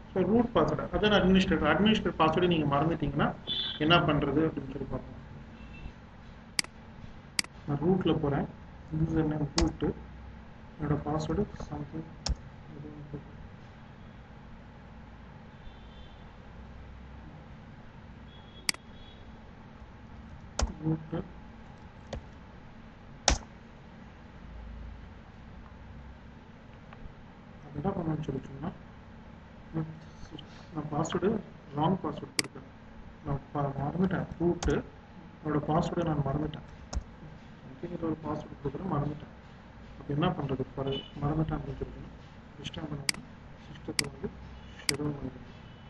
so root password அதான் administrator administrator password நீங்கள் மறந்துட்டீங்கன்னா என்ன பண்ணுறது அப்படின்னு சொல்லி பார்ப்போம் நான் ரூட்டில் போகிறேன் யூசர் நேம் ரூட்டு என்னோட பாஸ்வேர்டு சம்திங் ரூட்டு அது என்ன பண்ணணும்னு சொல்லி சொன்னா நான் நான் பாஸ்வேர்டு ராங் பாஸ்வேர்டு கொடுக்குறேன் நான் ப- மறந்துட்டேன் ரூட்டு என்னோட பாஸ்வேர்டை நான் மறந்துட்டேன் அப்படிங்கிற ஒரு பாஸ்வேர்டு கொடுக்குறேன் மறந்துட்டேன் அப்போ என்ன பண்ணுறது ஃபார் மறந்துட்டேன் அப்படின்னு சொல்லி சிஸ்டம் பண்ணுவோம் சிஸ்டத்தை வந்து ஷெடியூல் பண்ணுறது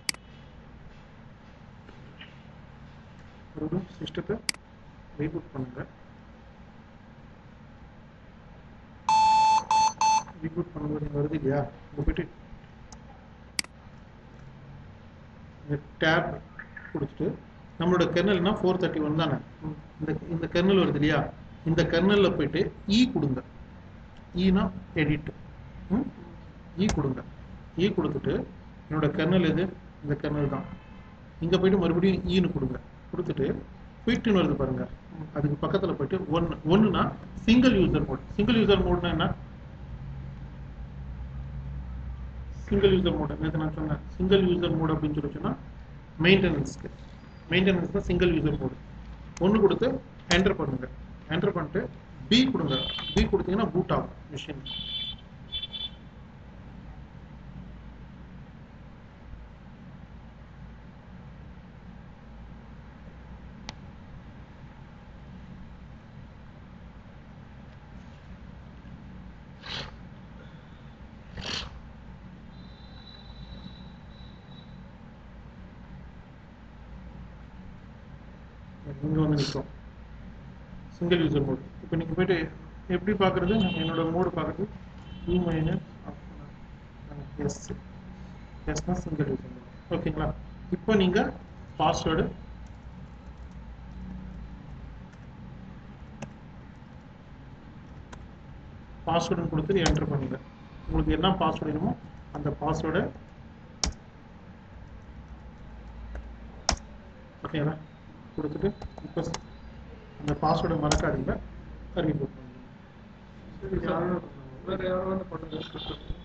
மறுபடியும் சிஸ்டத்தை ரீபூட் பண்ணுங்க ரீபூட் பண்ணும்போது இங்க வருது இல்லையா இங்க போயிட்டு இந்த டேப் கொடுத்துட்டு நம்மளோட கெர்னல்னா ஃபோர் தேர்ட்டி ஒன் தானே இந்த இந்த கெர்னல் வருது இல்லையா இந்த கெர்னலில் போயிட்டு இ கொடுங்க ஈனா எடிட் இ கொடுங்க இ கொடுத்துட்டு என்னோட கெர்னல் எது இந்த கெர்னல் தான் இங்க போயிட்டு மறுபடியும் ஈன்னு கொடுங்க கொடுத்துட்டு குயிட்னு வருது பாருங்க அதுக்கு பக்கத்துல போயிட்டு ஒன்னு ஒன்னுனா single user mode single user மோட்னா என்ன சிங்கிள் யூசர் மோட் நேற்று நான் சொன்னேன் சிங்கிள் யூசர் மோட் அப்படின்னு சொல்லி சொன்னா மெயின்டெனன்ஸ்க்கு மெயின்டெனன்ஸ் தான் சிங்கிள் யூசர் மோட் ஒன்று கொடுத்து என்டர் பண்ணுங்க என்டர் பண்ணிட்டு பி கொடுங்க பி கொடுத்தீங்கன்னா பூட் ஆகும் மிஷின் இங்க வந்து நிற்கும் சிங்கிள் யூசர் மோட் இப்போ நீங்க போயிட்டு எப்படி பார்க்கறது என்னோட மோடு பார்க்கறது இ மைனஸ் எஸ் எஸ்னா சிங்கிள் யூசர் மோட் ஓகேங்களா இப்போ நீங்க பாஸ்வேர்டு பாஸ்வேர்டுன்னு கொடுத்து என்டர் பண்ணுங்க உங்களுக்கு என்ன பாஸ்வேர்டு வேணுமோ அந்த பாஸ்வேர்டை ஓகேங்களா கொடுத்துட்டு இப்போ அந்த பாஸ்வேர்டை மறக்காதீங்க ரீபூட் பண்ணுங்க வேற யாரோ வந்து பண்ணுங்க